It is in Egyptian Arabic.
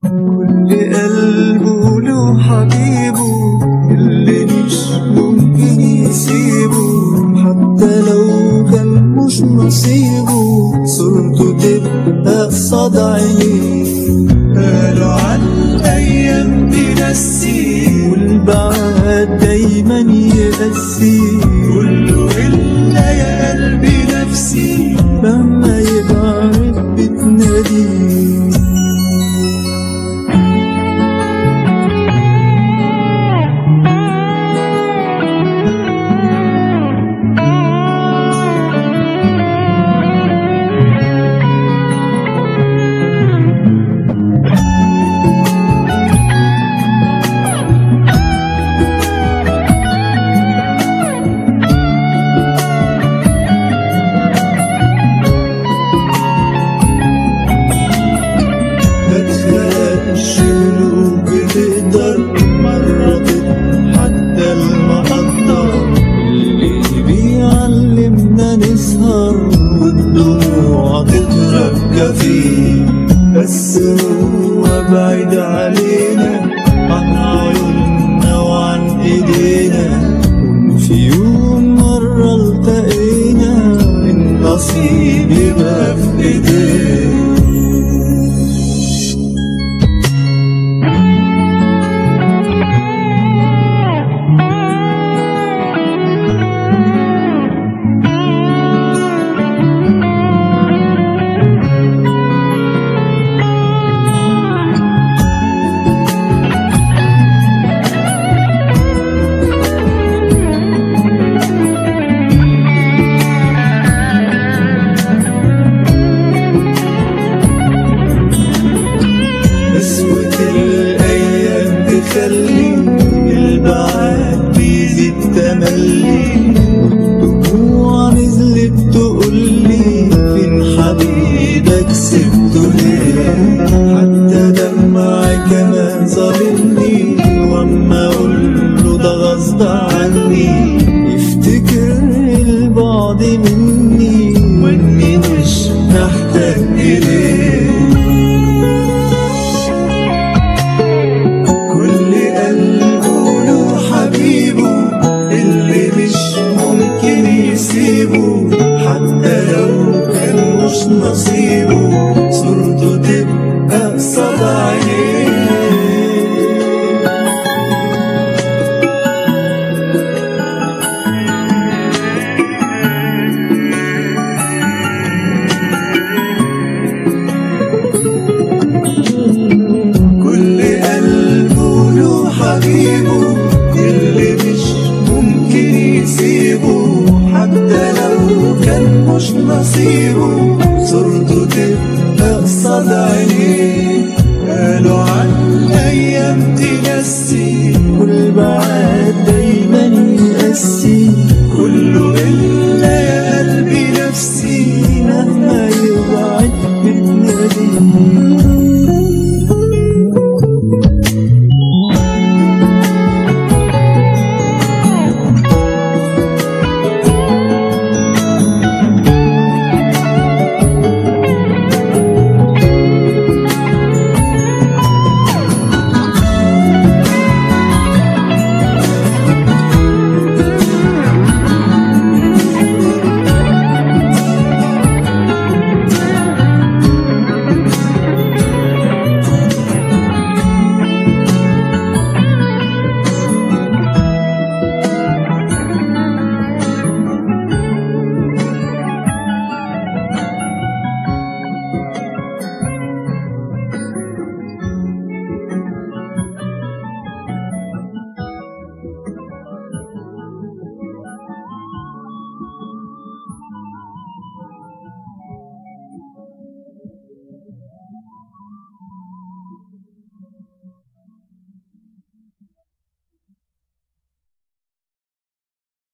كل قلبه له حبيبه اللي مش ممكن يسيبه حتى لو كان مش نصيبه صورته تبقى قصاد عينيه قالوا عن الأيام تنسي والبعد دايما يقسي كله إلا يا قلبي نفسي مهما يبعد بتناديه متخيلش قلوب بتقدر مرة حتى المقدر اللي بيعلمنا نسهر والدموع تترجى فيه بس هو بعيد علينا عن عيوننا وعن ايدينا في يوم مرة التقينا النصيب يبقى في ايدينا قسوة الأيام تخلي البعاد بيزيد تملي والدموع نزلت تقولي فين حبيبك سبته ليه حتى دمعي كمان ظالمني واما اقوله ده غصب عني يفتكر البعد مني واني مش محتاج اليه كل قلبه له حبيبه اللي مش ممكن يسيبه حتى لو كان مش نصيبه صورته تبقى قصاد عينيه كل قلبه له حبيبه اللي مش ممكن يسيبه حتى لو كان مش نصيبه صورته